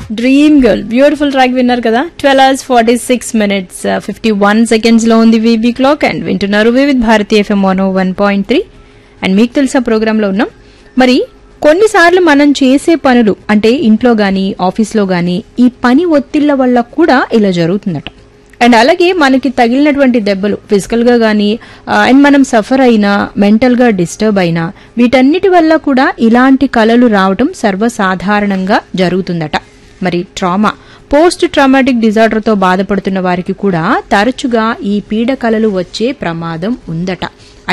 dream girl beautiful track విన్నారు కదా twelve hours forty six minutes fifty one seconds లో ఉంది వీబీ క్లాక్ అండ్ వింటున్నారు Vividh Bharati FM one one point three and మీకు తెలిసిన ప్రోగ్రామ్ లో ఉన్నాం మరి కొన్నిసార్లు మనం చేసే పనులు అంటే ఇంట్లో గానీ ఆఫీస్లో గానీ ఈ పని ఒత్తిళ్ల వల్ల కూడా ఇలా జరుగుతుందట అండ్ అలాగే మనకి తగిలినటువంటి దెబ్బలు ఫిజికల్ గా గానీ అండ్ మనం సఫర్ అయినా మెంటల్ గా డిస్టర్బ్ అయినా వీటన్నిటి వల్ల కూడా ఇలాంటి కళలు రావటం సర్వసాధారణంగా జరుగుతుందట మరి ట్రామా పోస్ట్ ట్రామాటిక్ డిజార్డర్ తో బాధపడుతున్న వారికి కూడా తరచుగా ఈ పీడ కలలు వచ్చే ప్రమాదం ఉందట